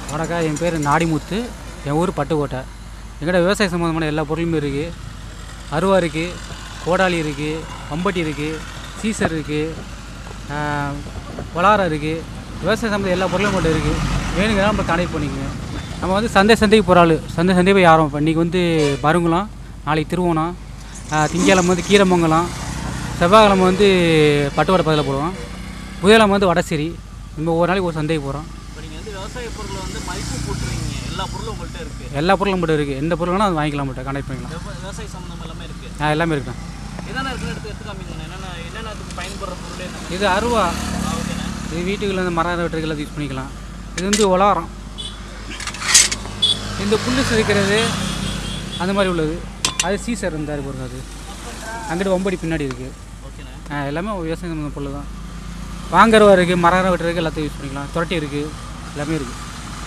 வணக்கம் என் பேர் நாடிமுத்து என் ஊர் பட்டுக்கோட்டை எங்கிட்ட விவசாய சம்மந்தமான எல்லா பொருளுமே இருக்குது அருவா இருக்குது கோடாலி இருக்குது பம்பட்டி இருக்குது சீசர் இருக்குது கொலாரம் இருக்குது விவசாய சம்மந்த எல்லா பொருளும் மட்டும் இருக்குது வேணுங்கிறதா நம்ம கான்டெக்ட் பண்ணிக்கோங்க நம்ம வந்து சந்தை சந்தைக்கு போகிற ஆள் சந்தை சந்தை போய் யாரும் இப்போ இன்றைக்கி வந்து பருங்குளம் நாளைக்கு திருவோணம் ஆஹ் திங்கக்கிழமை வந்து கீரமங்கலம் செவ்வாய்க்கிழமை வந்து பட்டுவடை பக்கத்தில் போடுவோம் புதன்கிழமை வந்து வடசேரி நம்ம ஒவ்வொரு நாளைக்கு ஒரு சந்தைக்கு போகிறோம் இப்போ நீங்கள் வந்து விவசாய பொருளை வந்து மதிப்பு போட்டுருவீங்க எல்லா பொருளும் உங்கள்கிட்ட இருக்குது எல்லா பொருளும் மட்டும் இருக்குது எந்த பொருள் வேணால் அது வாங்கிக்கலாம் மட்டும் கனெக்ட் பண்ணிக்கலாம் விவசாய சம்மந்தம் எல்லாமே இருக்குது ஆ எல்லாமே இருக்குண்ணா என்னென்ன இருக்குன்னு எடுத்து எடுத்து காமிங்க என்னென்ன என்னென்ன அதுக்கு பயன்படுற பொருள் என்ன இது அருவா ஓகேண்ணே இது வீட்டுக்குள்ள இந்த மரம் வெட்டுறதுக்கு எல்லாம் யூஸ் பண்ணிக்கலாம் இது வந்து உலாரம் இந்த புல்லு செதுக்கிறது அந்த மாதிரி உள்ளது அது சீசர் இருந்தார் பாருங்க அது அங்கிட்டு ஒம்படி பின்னாடி இருக்குது ஓகேண்ணே ஆ எல்லாமே விவசாயம் சம்மந்த பொருள் தான் வாங்கறவா இருக்குது மரம் வெட்டுறதுக்கு எல்லாத்தையும் யூஸ் பண்ணிக்கலாம் துரட்டி இருக்குது எல்லாமே இருக்குது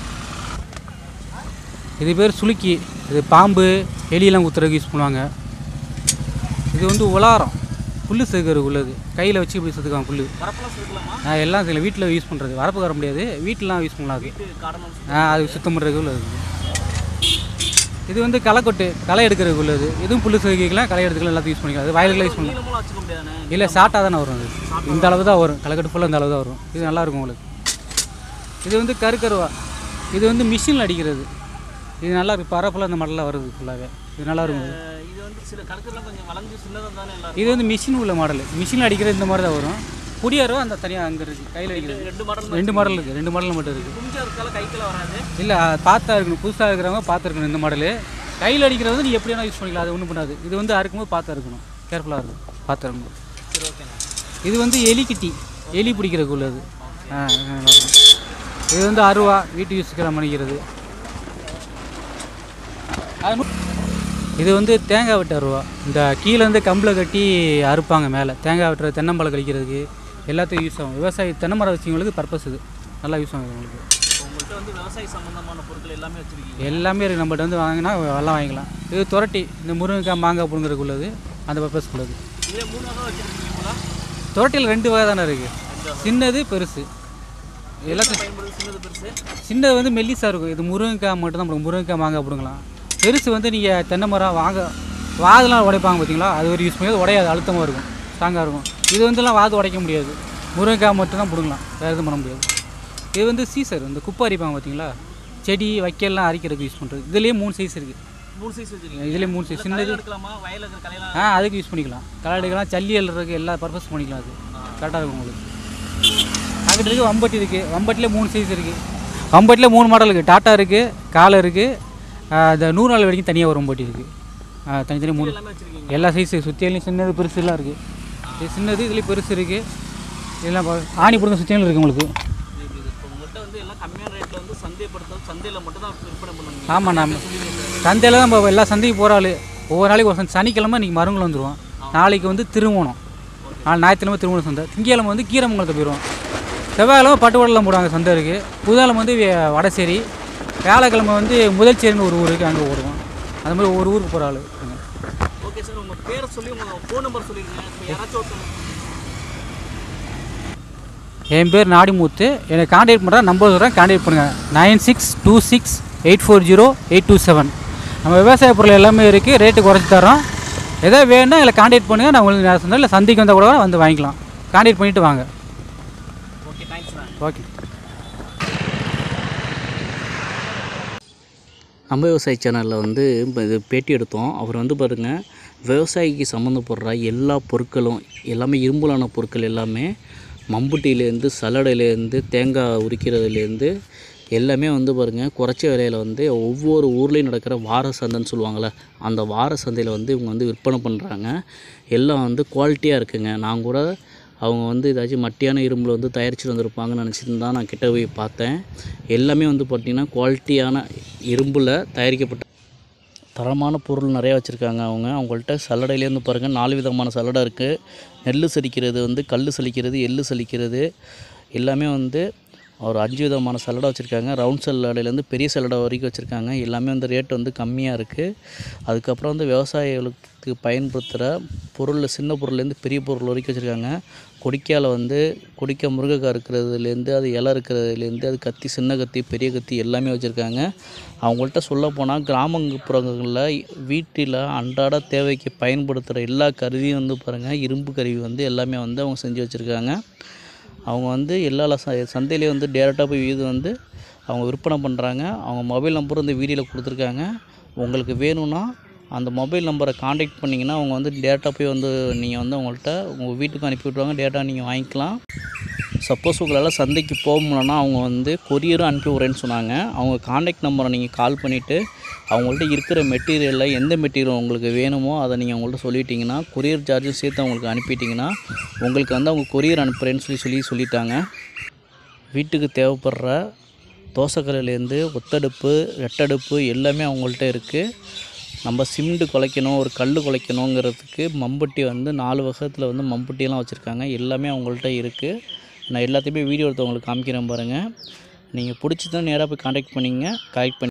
இது பேர் சுளுக்கி இது பாம்பு எலியெல்லாம் குத்துறதுக்கு யூஸ் பண்ணுவாங்க இது வந்து உலாரம் புல்லு செதுக்கிறது உள்ளது கையில் வச்சு இப்படி செதுக்குவாங்க புல்லு வரப்பெல்லாம் சேர்க்கலாமா ஆ, எல்லாம் சில வீட்டில் யூஸ் பண்ணுறது வரப்பு வர முடியாது வீட்டிலலாம் யூஸ் பண்ணலாம் அது வீட்டு காரணம் ஆ, அது சுத்தம் பண்ணுறதுக்கு உள்ளது இது வந்து களைக்கொட்டு களை எடுக்கிறதுக்கு உள்ளது இதுவும் புல்லு செதுக்கிக்கலாம் களை எடுத்துக்கலாம் எல்லாத்தையும் யூஸ் பண்ணிக்கலாம் அது வயலுக்குலாம் யூஸ் பண்ணலாம் நீளமெல்லாம் வச்சுக்க முடியாதுண்ணே இல்லை ஷார்ட்டாக தானே வரும் அது இந்த அளவு தான் வரும் களைக்கட்டு ஃபுல்லாக இந்த அளவு தான் வரும் இது நல்லா இருக்கும் உங்களுக்கு இது வந்து கருக்கருவா இது வந்து மிஷினில் அடிக்கிறது இது நல்லா இருக்கு பரப்பில் இந்த மாடலாம் வருது ஃபுல்லாகவே இது நல்லா இருக்கும் இது. அஹ் இது வந்து சில கணக்கெல்லாம் கொஞ்சம் வளைஞ்சு சின்னதாக தானே எல்லாம் இது வந்து மிஷின் உள்ள மாடல் மிஷினில் அடிக்கிறது இந்த மாதிரி தான் வரும் புடியாரோ அந்த தனியாக அங்கே இருக்குது கையில் அடிக்கிறது ரெண்டு மாடல் ரெண்டு மாடல் இருக்குது ரெண்டு மாடல் மட்டும் இருக்குது குஞ்சா இருக்கால கைக்கெல்லாம் வராது இல்லை பார்த்தா இருக்கணும் புதுசாக இருக்கிறவங்க பார்த்துருக்கணும் இந்த மாடலு கையில் அடிக்கிறது வந்து நீ எப்படி வேணால் யூஸ் பண்ணிக்கலாம் அது ஒன்றும் பண்ணாது இது வந்து அறுக்கும்போது பார்த்தா இருக்கணும் கேர்ஃபுல்லாக இருக்கும் பார்த்து இருக்கணும் சரி ஓகேண்ணே இது வந்து எலிக்கிட்டி எலி பிடிக்கிறதுக்கு உள்ளது ஆ இது நல்லா இருக்கும். இது வந்து அருவா வீட்டு யூஸுக்கு மணிக்கிறது அது நூ- இது வந்து தேங்காய் வெட்ட அருவா இந்த கீழே இருந்து கம்பில் கட்டி அறுப்பாங்க மேலே தேங்காய் வெட்டுறது தென்னம்பழம் கழிக்கிறதுக்கு எல்லாத்துக்கும் யூஸ் ஆகும் விவசாயி தென்னை மரம் வச்சவங்களுக்கு பர்பஸ் இது நல்லா யூஸ் ஆகும் உங்களுக்கு இப்போ உங்கள்கிட்ட வந்து விவசாய சம்பந்தமான பொருட்கள் எல்லாமே வச்சுருக்கீங்க எல்லாமே இருக்குது நம்மகிட்ட வந்து வாங்கினா எல்லாம் வாங்கிக்கலாம் இது துரட்டி இந்த முருங்கைக்காய் மாங்காய் பிடுங்குறதுக்கு உள்ளது அந்த பர்பஸ்க்கு உள்ளது இதே மூணு வகை வச்சுருக்கீங்களா துரட்டியில் ரெண்டு வகை தானே இருக்குது சின்னது பெருசு எல்லாத்தையும் பயன்படுது சின்னது பெருசு சின்னது வந்து மெல்லிசாக இருக்கும் இது முருங்கைக்காய் மட்டும் தான் பிடுங்க முருங்கைக்காய் மாங்காய் பிடுங்கலாம் பெருசு வந்து நீங்கள் தென்னை மரம் வாங்க வாதெல்லாம் உடைப்பாங்க பார்த்தீங்களா அது ஒரு யூஸ் பண்ணி அது உடையாது அழுத்தமாக இருக்கும் ஸ்ட்ராங்காக இருக்கும் இது வந்துலாம் வாது உடைக்க முடியாது முருங்கைக்காய் மட்டும் தான் பிடுங்கலாம் வேறு எதுவும் பண்ண முடியாது இது வந்து சீசர் இந்த குப்பை அரிப்பாங்க பார்த்தீங்களா செடி வைக்கல்லாம் அரிக்கிறதுக்கு யூஸ் பண்ணுறது இதுலேயே மூணு சைஸ் இருக்குது மூணு சைஸ் வச்சுருக்கீங்க இதுலேயே மூணு சைஸ் சின்னது எடுக்கலாமா வயலில் இருக்கிற கலையெல்லாம் ஆ அதுக்கு யூஸ் பண்ணிக்கலாம் களை எடுக்கலாம் ஜல்லி எழுறதுக்கு எல்லா பர்பஸ் பண்ணிக்கலாம் அது கரெக்டாக இருக்கும் உங்களுக்கு அங்கிட்டு இருக்குது வம்பட்டி இருக்குது வம்பட்டியில் மூணு சைஸ் இருக்குது வம்பட்டியில் மூணு மாடல் இருக்குது டாட்டா இருக்குது காலை இருக்குது இந்த நூறு நாள் வரைக்கும் தனியாக ஒரு வம்பட்டி இருக்குது தனித்தனி மூணு எல்லாமே வச்சுருக்கீங்க எல்லா சைஸு சுற்றியிலையும் சின்னது பெருசுலாம் இருக்குது இது சின்னது இதுலேயும் பெருசு இருக்குது இதெல்லாம் பா- ஆணி பிடுங்க சுற்றியும் இருக்குது உங்களுக்கு இப்போ உங்கள்கிட்ட வந்து எல்லாம் கம்மியான ரேட்டில் வந்து சந்தைப்படுத்துறது சந்தையில் மட்டும் தான் விற்பனை பண்ணுவீங்க ஆமாம் நம்ம சந்தையில் தான் நம்ம எல்லா சந்தைக்கும் போகிற ஆள் ஒவ்வொரு நாளைக்கு ஒரு சந்தை சனிக்கிழமை இன்றைக்கி மருங்குளம் வந்துடுவோம் நாளைக்கு வந்து திருவோணம் நாலு ஞாயிற்றுக்கிழமை திருவோணம் சந்தை திங்கக்கிழமை வந்து கீரமங்கலத்தை போயிடுவோம் செவ்வாய்க்கிழமை பட்டுவடலாம் போடுவாங்க சந்தை இருக்குது புதன்கிழமை வந்து வே- வடசேரி வியாழக்கிழமை வந்து முதல்சேரின்னு ஒரு ஊருக்கு அங்கே ஓடுவோம் அந்த மாதிரி ஒரு ஊருக்கு போகிற ஆள் ஓகே சார் உங்கள் பேரை சொல்லி உங்கள் ஃபோன் நம்பர் சொல்லிடுங்க இப்போ யாராச்சும் ஒருத்தவங்க என் பேர் நாடிமுத்து என்னை கான்டாக்ட் பண்ணுறா நம்பர் சொல்கிறேன் கான்டாக்ட் பண்ணுங்கள் nine six two six eight four zero eight two seven நம்ம விவசாய பொருள் எல்லாமே இருக்குது ரேட்டு குறைச்சி தரோம் எதாவது வேணும்னா இல்லை கான்டாக்ட் பண்ணுங்கள் நான் உங்களுக்கு நான் சொன்னேன் இல்லை சந்தைக்கு வந்தால் கூட வந்து வாங்கிக்கலாம் கான்டாக்ட் பண்ணிவிட்டு வாங்க ஓகே தேங்க்ஸ் மேம் ஓகே நம்ம விவசாய சேனலில் வந்து இப்போ இது பேட்டி எடுத்தோம் அவர் வந்து பாருங்கள் விவசாயிக்கு சம்மந்தப்படுற எல்லா பொருட்களும் எல்லாமே இரும்புலான பொருட்கள் எல்லாமே மம்புட்டியிலேருந்து சல்லடையிலேருந்து தேங்காய் உரிக்கிறதுலேருந்து எல்லாமே வந்து பாருங்கள் குறைச்ச விலையில் வந்து ஒவ்வொரு ஊர்லேயும் நடக்கிற வார சந்தைன்னு சொல்லுவாங்கள்ல அந்த வார சந்தையில் வந்து இவங்க வந்து விற்பனை பண்ணுறாங்க எல்லாம் வந்து குவாலிட்டியாக இருக்குங்க நான் கூட அவங்க வந்து ஏதாச்சும் மட்டியான இரும்பில் வந்து தயாரிச்சுட்டு வந்திருப்பாங்கன்னு நினச்சிட்டு தான் நான் கிட்ட போய் பார்த்தேன் எல்லாமே வந்து பார்த்திங்கன்னா குவாலிட்டியான இரும்பில் தயாரிக்கப்பட்ட தரமான பொருள் நிறையா வச்சுருக்காங்க அவங்க அவங்கள்ட்ட சல்லடையிலேருந்து பாருங்கள் நாலு விதமான சல்லடை இருக்குது நெல் சலிக்கிறது வந்து கல் சலிக்கிறது எள்ளு சலிக்கிறது எல்லாமே வந்து ஒரு அஞ்சு விதமான சல்லடை வச்சுருக்காங்க ரவுண்ட் சல்லடையிலேருந்து பெரிய சல்லடை வரைக்கும் வச்சுருக்காங்க எல்லாமே வந்து ரேட் வந்து கம்மியாக இருக்குது அதுக்கப்புறம் வந்து விவசாயிகளுக்கு பயன்படுத்துகிற பொருள் சின்ன பொருள்லேருந்து பெரிய பொருள் வரைக்கும் வச்சுருக்காங்க கொடிக்கால வந்து கொடிக்கா முருங்கைக்காய் இருக்கிறதுலேருந்து அது இலை இருக்கிறதுலேருந்து அது கத்தி சின்ன கத்தி பெரிய கத்தி எல்லாமே வச்சுருக்காங்க அவங்கள்ட்ட சொல்ல போனால் கிராமப்புறங்களில் வீட்டில் அன்றாட தேவைக்கு பயன்படுத்துகிற எல்லா கருவியும் வந்து பாருங்கள் இரும்பு கருவி வந்து எல்லாமே வந்து அவங்க செஞ்சு வச்சுருக்காங்க அவங்க வந்து எல்லா ச சந்தையிலேயே வந்து டேரெக்டாக போய் இது வந்து அவங்க விற்பனை பண்ணுறாங்க அவங்க மொபைல் நம்பர் வந்து வீடியோவில் கொடுத்துருக்காங்க உங்களுக்கு வேணும்னா அந்த மொபைல் நம்பரை காண்டாக்ட் பண்ணிங்கன்னா அவங்க வந்து டேரெக்டாக போய் வந்து நீங்கள் வந்து அவங்கள்ட்ட உங்கள் வீட்டுக்கு அனுப்பி விட்ருவாங்க டேட்டா நீங்கள் வாங்கிக்கலாம் சப்போஸ் உங்களால் சந்தைக்கு போக முடியலன்னா அவங்க வந்து கொரியரும் அனுப்பி விட்றேன்னு சொன்னாங்க அவங்க காண்டாக்ட் நம்பரை நீங்கள் கால் பண்ணிவிட்டு அவங்கள்ட்ட இருக்கிற மெட்டீரியலில் எந்த மெட்டீரியல் உங்களுக்கு வேணுமோ அதை நீங்கள் அவங்கள்ட்ட சொல்லிட்டீங்கன்னா கொரியர் சார்ஜும் சேர்த்து அவங்களுக்கு அனுப்பிட்டீங்கன்னா உங்களுக்கு வந்து அவங்க கொரியர் அனுப்புகிறேன்னு சொல்லி சொல்லி சொல்லிட்டாங்க வீட்டுக்கு தேவைப்படுற தோசைக்கல்லேருந்து ஒத்தடுப்பு ரெட்டடுப்பு எல்லாமே அவங்கள்ட்ட இருக்குது நம்ம சிமெண்ட் குலைக்கணும் ஒரு கல் குலைக்கணுங்கிறதுக்கு மம்பட்டி வந்து நாலு வகத்தில் வந்து மம்பட்டியெல்லாம் வச்சுருக்காங்க எல்லாமே அவங்கள்ட்ட இருக்குது நான் எல்லாத்தையுமே வீடியோ எடுத்து உங்களுக்கு காமிக்கிறேன் பாருங்கள் நீங்கள் பிடிச்சதான் நேராக போய் காண்டாக்ட் பண்ணிங்க கலெக்ட் பண்ணி